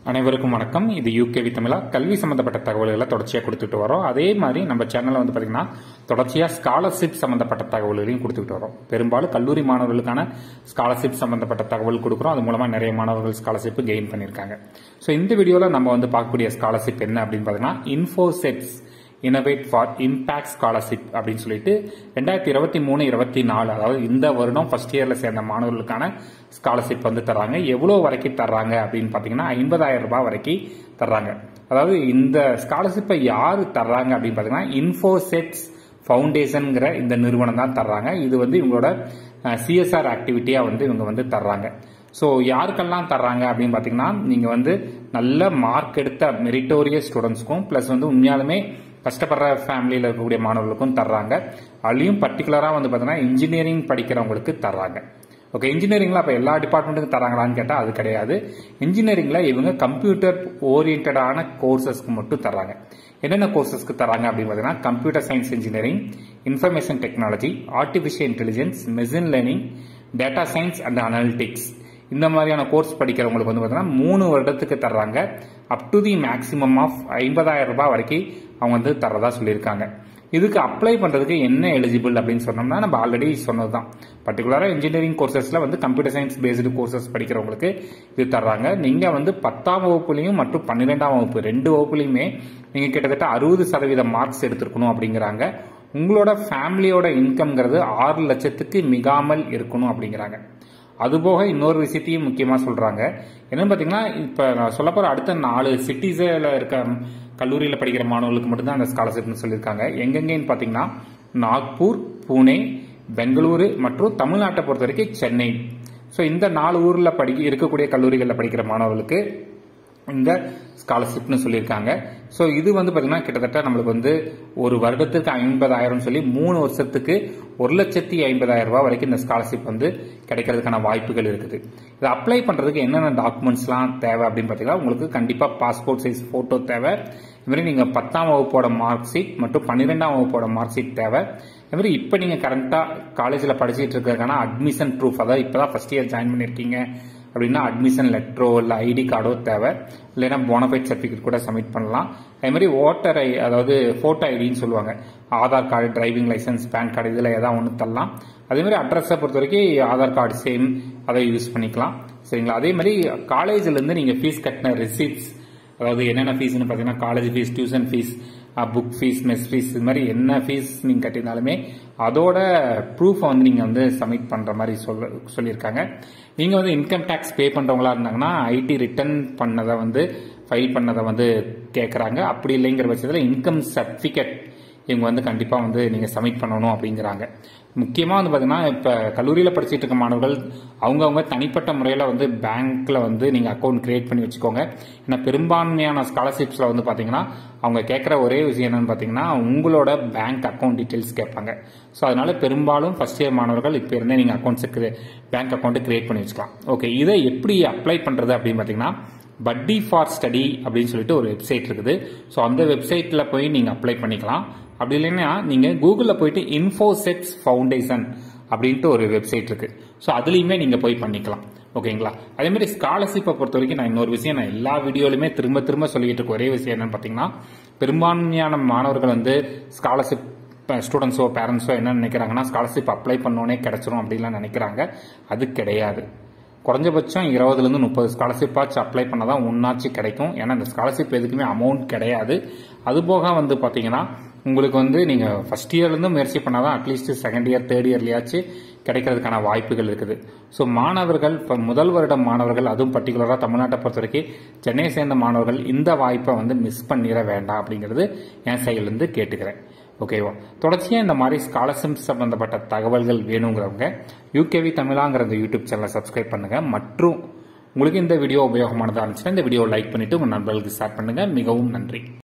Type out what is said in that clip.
அனைவருக்கும் வணக்கம் இது யூகேவி தமிழா கல்வி சம்பந்தப்பட்ட தகவல்களை தொடர்ச்சியாக கொடுத்துட்டு வரோம் அதே மாதிரி நம்ம சேனல்ல வந்து பாத்தீங்கன்னா தொடர்ச்சியாக ஸ்காலர்ஷிப் சம்பந்தப்பட்ட தகவல்களையும் கொடுத்துட்டு வரோம் பெரும்பாலும் கல்லூரி மாணவர்களுக்கான ஸ்காலர்ஷிப் சம்பந்தப்பட்ட தகவல் கொடுக்குறோம் அது மூலமா நிறைய மாணவர்கள் ஸ்காலர்ஷிப் கெயின் பண்ணியிருக்காங்க ஸோ இந்த வீடியோல நம்ம வந்து பார்க்கக்கூடிய ஸ்காலர்ஷிப் என்ன அப்படின்னு பார்த்தீங்கன்னா Infosys innovate for impact scholarship அப்படின்னு சொல்லிட்டு ரெண்டாயிரத்தி இருபத்தி மூணு இருபத்தி நாலு அதாவது இந்த வருடம் ஃபர்ஸ்ட் இயர்ல சேர்ந்த மாணவர்களுக்கான ஸ்காலர்ஷிப் வந்து தர்றாங்க எவ்வளவு வரைக்கும் தர்றாங்க அப்படின்னு பாத்தீங்கன்னா ஐம்பதாயிரம் ரூபாய் வரைக்கும் தர்றாங்க அதாவது இந்த ஸ்காலர்ஷிப்பை யாரு தர்றாங்க அப்படின்னு பாத்தீங்கன்னா இன்ஃபோசெட்ஸ் ஃபவுண்டேஷன்ங்கிற இந்த நிறுவனம் தான் தர்றாங்க இது வந்து இவங்களோட சிஎஸ்ஆர் ஆக்டிவிட்டியா வந்து இவங்க வந்து தர்றாங்க ஸோ யாருக்கெல்லாம் தர்றாங்க அப்படின்னு பார்த்தீங்கன்னா நீங்கள் வந்து நல்ல மார்க் எடுத்த மெரிட்டோரியஸ் ஸ்டூடெண்ட்ஸ்க்கும் ப்ளஸ் வந்து உண்மையாலுமே கஷ்டப்படுற ஃபேமிலியில் இருக்கக்கூடிய மாணவர்களுக்கும் தர்றாங்க அதுலேயும் பர்டிகுலராக வந்து பார்த்தீங்கன்னா இன்ஜினியரிங் படிக்கிறவங்களுக்கு தர்றாங்க ஓகே இன்ஜினியரிங்ல அப்போ எல்லா டிபார்ட்மெண்ட்டுக்கும் தராங்களான்னு கேட்டால் அது கிடையாது இன்ஜினியரிங்ல இவங்க கம்ப்யூட்டர் ஓரியன்டான கோர்சஸ்க்கு மட்டும் தராங்க என்னென்ன கோர்சஸ்க்கு தராங்க அப்படின்னு பார்த்தீங்கன்னா computer science engineering information technology artificial intelligence machine learning data science and analytics இந்த மாதிரியான கோர்ஸ் படிக்கிறவங்களுக்கு வந்து பார்த்தீங்கன்னா மூணு வருடத்துக்கு தர்றாங்க up to the maximum of ஐம்பதாயிரம் ரூபாய் வரைக்கும் அவங்க வந்து தரதா சொல்லியிருக்காங்க இதுக்கு அப்ளை பண்றதுக்கு என்ன எலிஜிபிள் அப்படின்னு சொன்னோம்னா நம்ம ஆல்ரெடி சொன்னது தான் பர்டிகுலராக இன்ஜினியரிங் கோர்சஸ்ல வந்து கம்ப்யூட்டர் சயின்ஸ் பேஸ்டு கோர்சஸ் படிக்கிறவங்களுக்கு இது தர்றாங்க நீங்க வந்து பத்தாம் வகுப்புலையும் மற்றும் பன்னிரெண்டாம் வகுப்பு ரெண்டு வகுப்புலையுமே நீங்க கிட்டத்தட்ட அறுபது சதவீத மார்க்ஸ் எடுத்திருக்கணும் அப்படிங்கிறாங்க உங்களோட ஃபேமிலியோட இன்கம்ங்கிறது ஆறு லட்சத்துக்கு மிகாமல் இருக்கணும் அப்படிங்கிறாங்க அதுபோக இன்னொரு விஷயத்தையும் முக்கியமாக சொல்றாங்க என்னன்னு பார்த்தீங்கன்னா இப்போ நான் சொல்ல போற அடுத்த நாலு சிட்டிஸில் இருக்க கல்லூரியில் படிக்கிற மாணவர்களுக்கு மட்டும்தான் அந்த ஸ்காலர்ஷிப்னு சொல்லியிருக்காங்க எங்கெங்கன்னு பார்த்தீங்கன்னா நாக்பூர் பூனே பெங்களூரு மற்றும் தமிழ்நாட்டை பொறுத்த வரைக்கும் சென்னை ஸோ இந்த நாலு ஊரில் படி இருக்கக்கூடிய கல்லூரிகளில் படிக்கிற மாணவர்களுக்கு இந்த ஸ்காலர்ஷிப்னு சொல்லியிருக்காங்க ஸோ இது வந்து பார்த்தீங்கன்னா கிட்டத்தட்ட நம்மளுக்கு வந்து ஒரு வருடத்துக்கு ஐம்பதாயிரம் சொல்லி மூணு வருஷத்துக்கு ஒரு லட்சத்தி ஐம்பதாயிரம் ரூபாய் வரைக்கும் இந்த ஸ்காலர்ஷிப் வந்து கிடைக்கிறதுக்கான வாய்ப்புகள் இருக்குது இதை அப்ளை பண்ணுறதுக்கு என்னென்ன டாக்குமெண்ட்ஸ்லாம் தேவை அப்படின்னு பார்த்தீங்கன்னா உங்களுக்கு கண்டிப்பாக பாஸ்போர்ட் சைஸ் ஃபோட்டோ தேவை இதுமாதிரி நீங்கள் பத்தாம் வகுப்போட மார்க் ஷீட் மற்றும் பன்னிரெண்டாம் வகுப்போட மார்க் ஷீட் தேவை அதுமாதிரி இப்போ நீங்கள் கரண்ட்டாக காலேஜில் படிச்சுட்டு இருக்கிறதுக்கான அட்மிஷன் ப்ரூஃப் அதாவது இப்போ தான் ஃபஸ்ட் இயர் ஜாயின் பண்ணியிருக்கீங்க அப்படின்னா அட்மிஷன் லெட்டரோ இல்லை ஐடி கார்டோ தேவை இல்லைன்னா போனஃபைட் சர்டிஃபிகேட் கூட சப்மிட் பண்ணலாம் அதே மாதிரி ஓட்டர் ஐ அதாவது ஃபோட்டோ ஐடின்னு சொல்லுவாங்க Aadhaar card driving licence PAN card இதில் ஏதாவது ஒன்று தரலாம் அதே மாதிரி அட்ரஸை பொறுத்த வரைக்கும் ஆதார் கார்டு சேம் அதை யூஸ் பண்ணிக்கலாம் சரிங்களா அதே மாதிரி காலேஜ்லேருந்து நீங்கள் ஃபீஸ் கட்டின ரிசிப்ட்ஸ் அதாவது என்னென்ன ஃபீஸ்னு பார்த்தீங்கன்னா college fees tuition fees book fees mess fees இது மாதிரி என்ன ஃபீஸ் நீங்கள் கட்டியிருந்தாலுமே அதோட ப்ரூஃபை வந்து நீங்கள் வந்து சப்மிட் பண்ணுற மாதிரி சொல்ல சொல்லியிருக்காங்க நீங்கள் வந்து இன்கம் டேக்ஸ் பே பண்ணுறவங்களா இருந்தாங்கன்னா ஐடி ரிட்டர்ன் பண்ணதை வந்து ஃபைல் பண்ணதை வந்து கேட்குறாங்க அப்படி இல்லைங்கிற பட்சத்தில் இன்கம் சர்டிஃபிகேட் இவங்க வந்து கண்டிப்பாக வந்து நீங்கள் சப்மிட் பண்ணணும் அப்படிங்கிறாங்க முக்கியமாக வந்து பார்த்தீங்கன்னா இப்போ கல்லூரியில் படிச்சுட்டு இருக்க மாணவர்கள் அவங்கவுங்க தனிப்பட்ட முறையில் வந்து பேங்க்கில் வந்து நீங்கள் அக்கௌண்ட் கிரியேட் பண்ணி வச்சுக்கோங்க ஏன்னா பெரும்பான்மையான ஸ்காலர்ஷிப்ஸில் வந்து பார்த்தீங்கன்னா அவங்க கேட்குற ஒரே விஷயம் என்னன்னு பார்த்தீங்கன்னா உங்களோட பேங்க் அக்கௌண்ட் டீட்டெயில்ஸ் கேட்பாங்க ஸோ அதனால பெரும்பாலும் ஃபர்ஸ்ட் இயர் மாணவர்கள் இப்போ இருந்தே நீங்கள் அக்கௌண்ட்ஸுக்கு பேங்க் அக்கௌண்ட் கிரியேட் பண்ணி வச்சுக்கலாம் ஓகே இதை எப்படி அப்ளை பண்ணுறது அப்படின்னு பார்த்தீங்கன்னா பட்டி ஃபார் ஸ்டடி அப்படின்னு சொல்லிட்டு ஒரு வெப்சைட் இருக்குது ஸோ அந்த வெப்சைட்டில் போய் நீங்கள் அப்ளை பண்ணிக்கலாம் அப்படி இல்லைன்னா நீங்கள் கூகுளில் போயிட்டு இன்ஃபோசெட்ஸ் ஃபவுண்டேஷன் அப்படின்ட்டு ஒரு வெப்சைட் இருக்கு ஸோ அதுலேயுமே நீங்கள் போய் பண்ணிக்கலாம் ஓகேங்களா அதே மாதிரி ஸ்காலர்ஷிப்பை பொறுத்த வரைக்கும் நான் இன்னொரு விஷயம் நான் எல்லா வீடியோலையுமே திரும்ப திரும்ப சொல்லிட்டு இருக்க ஒரே விஷயம் என்னன்னு பார்த்தீங்கன்னா பெரும்பான்மையான மாணவர்கள் வந்து ஸ்காலர்ஷிப் ஸ்டூடெண்ட்ஸோ பேரண்ட்ஸோ என்ன நினைக்கிறாங்கன்னா ஸ்காலர்ஷிப் அப்ளை பண்ணோன்னே கிடைச்சிரும் அப்படின்லாம் நினைக்கிறாங்க அது கிடையாது குறைஞ்சபட்சம் இருபதுலேருந்து முப்பது ஸ்காலர்ஷிப்பாச்சும் அப்ளை பண்ணாதான் ஒன்னாச்சு கிடைக்கும் ஏன்னா இந்த ஸ்காலர்ஷிப் எதுக்குமே அமௌண்ட் கிடையாது அது போக வந்து பார்த்தீங்கன்னா உங்களுக்கு வந்து நீங்கள் ஃபர்ஸ்ட் இயர்லேருந்து முயற்சி பண்ணாதான் அட்லீஸ்ட் செகண்ட் இயர் தேர்ட் இயர்லயாச்சும் கிடைக்கிறதுக்கான வாய்ப்புகள் இருக்குது ஸோ மாணவர்கள் இப்போ முதல் வருடம் மாணவர்கள் அதுவும் பர்டிகுலராக தமிழ்நாட்டை பொறுத்த வரைக்கும் சென்னையை சேர்ந்த மாணவர்கள் இந்த வாய்ப்பை வந்து மிஸ் பண்ணிட வேண்டாம் அப்படிங்கிறது என் சைட்லேருந்து கேட்டுக்கிறேன் ஓகேவா தொடர்ச்சியாக இந்த மாதிரி ஸ்காலர்ஷிப் சம்பந்தப்பட்ட தகவல்கள் வேணுங்கிறவங்க யூகேவி தமிழாங்கிற இந்த யூடியூப் சேனலை சப்ஸ்கிரைப் பண்ணுங்க மற்றும் உங்களுக்கு இந்த வீடியோ உபயோகமானதாக இருந்துச்சுன்னா இந்த வீடியோ லைக் பண்ணிட்டு உங்க நண்பர்களுக்கு ஷேர் பண்ணுங்க மிகவும் நன்றி